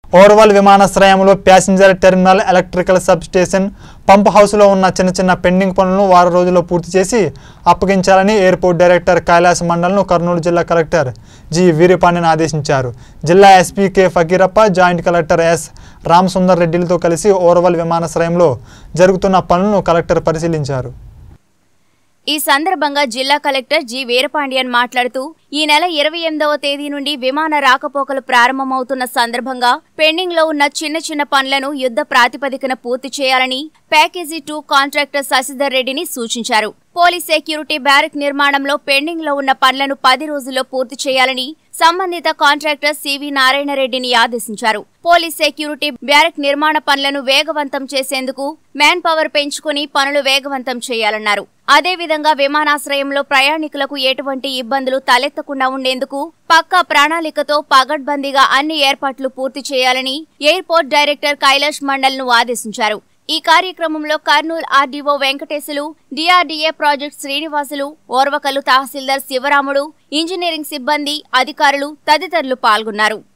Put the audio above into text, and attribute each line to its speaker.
Speaker 1: ఓర్వల్ విమానాశ్రయంలో passenger terminal electrical substation pump హౌస్లో ఉన్న చిన్న చిన్న పెండింగ్ పనులను వారం రోజుల్లో పూర్తి చేసి అప్పగించాలని ఎయిర్పోర్ట్ డైరెక్టర్ కైలాస మండల్ను కర్నూలు జిల్లా కలెక్టర్ జి వీరపాండ్యన్ ఆదేశించారు జిల్లా SP K Fakirappa joint collector S Ramasundar రెడ్డిలతో కలిసి ఓర్వల్ విమానాశ్రయంలో జరుగుతున్న పనులను కలెక్టర్ పరిశీలించారు
Speaker 2: ఈ సందర్భంగా జిల్లా కలెక్టర్ జి వీరపాండియన్ మాట్లాడుతూ ఈ నెల ఇరవై ఎనిమిదవ తేదీ నుండి విమాన రాకపోకలు ప్రారంభమవుతున్న సందర్భంగా పెండింగ్ లో ఉన్న చిన్న చిన్న పనులను యుద్ధ ప్రాతిపదికన పూర్తి చేయాలని ప్యాకేజీ టూ కాంట్రాక్టర్ శశిధర్ రెడ్డిని సూచించారు పోలీస్ సెక్యూరిటీ బ్యారక్ నిర్మాణంలో పెండింగ్ లో ఉన్న పనులను పది రోజుల్లో పూర్తి చేయాలని సంబంధిత కాంట్రాక్టర్ సివి నారాయణరెడ్డిని ఆదేశించారు పోలీస్ సెక్యూరిటీ బ్యారక్ నిర్మాణ పనులను వేగవంతం చేసేందుకు మ్యాన్ పవర్ పెంచుకుని పనులు వేగవంతం చేయాలన్నారు అదేవిధంగా విమానాశ్రయంలో ప్రయాణికులకు ఎటువంటి ఇబ్బందులు తలెత్తకుండా ఉండేందుకు పక్కా ప్రణాళికతో పగడ్బందీగా అన్ని ఏర్పాట్లు పూర్తి చేయాలని ఎయిర్పోర్ట్ డైరెక్టర్ కైలాష్ మండల్ ను ఆదేశించారు ఈ కార్యక్రమంలో Kurnool RDO Venkatesulu DRDA project Srinivasulu Orvakal తహసీల్దార్ శివరాముడు ఇంజనీరింగ్ సిబ్బంది అధికారులు తదితరులు పాల్గొన్నారు